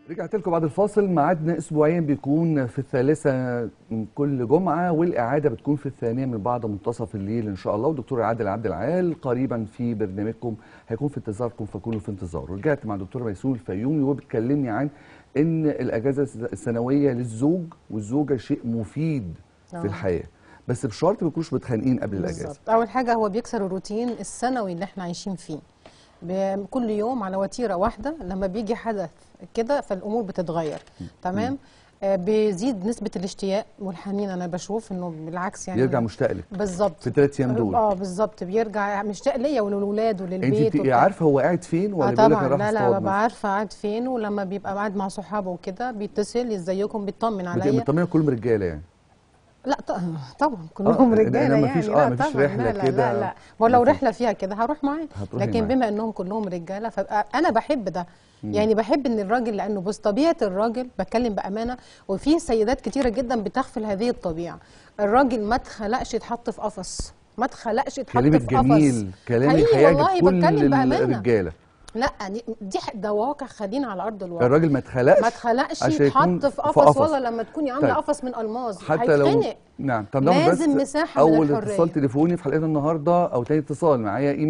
رجعت لكم بعد الفاصل ميعادنا اسبوعيا بيكون في الثالثه من كل جمعه والاعاده بتكون في الثانيه من بعد منتصف الليل ان شاء الله ودكتور عادل عبد العال قريبا في برنامجكم هيكون في انتظاركم فكونوا في انتظار رجعت مع دكتور ميسون الفيومي وبتكلمني عن ان الاجازه السنويه للزوج والزوجه شيء مفيد آه. في الحياه بس بشرط ما يكونوش متخانقين قبل الاجازه بالظبط اول حاجه هو بيكسر الروتين السنوي اللي احنا عايشين فيه ب- كل يوم على وتيره واحده لما بيجي حدث كده فالامور بتتغير تمام آه بيزيد نسبه الاشتياق والحنين انا بشوف انه بالعكس يعني يرجع مشتاق لك بالظبط في الثلاث ايام دول اه بالظبط بيرجع مشتاق ليا وللولاد انت وللبيت بتبقي وبتاع. عارفه هو قاعد فين ولا اه بيقول لك طبعا انا رايح لا لا اصطاد ببقى مثلا؟ عارفه قاعد فين ولما بيبقى قاعد مع صحابه وكده بيتصل ازيكم بيطمن بتبقي عليا مطمنه كلهم رجاله يعني لا ط- طبعا كلهم آه، رجاله إنما يعني مفيش- آه، لا مفيش طبعا رحلة لا لا كده. لا لا ولو مفيش. رحله فيها كده هروح معاه هتروحي لكن معاه. بما انهم كلهم رجاله فانا بحب ده يعني بحب ان الراجل لانه بص طبيعه الراجل بتكلم بامانه وفي سيدات كتيره جدا بتغفل هذه الطبيعه الراجل ما اتخلقش يتحط في قفص ما اتخلقش يتحط كلامك في قفص جميل كلامك حقيقي هيعجب والله كل بتكلم بامانه الرجاله لا دي- دي ح- ده واقع خلينا على ارض الواقع الراجل ما اتخلقش ما اتخلقش عشان يكون يتحط في في قفص قفص. ولا لما تكوني عامله طيب. قفص من الماظ حتى لو هيتخنق نعم طب ناخد لازم بس مساحة من اول الحرية. اتصال تليفوني في حلقتنا النهارده او تاني اتصال معايا ايمان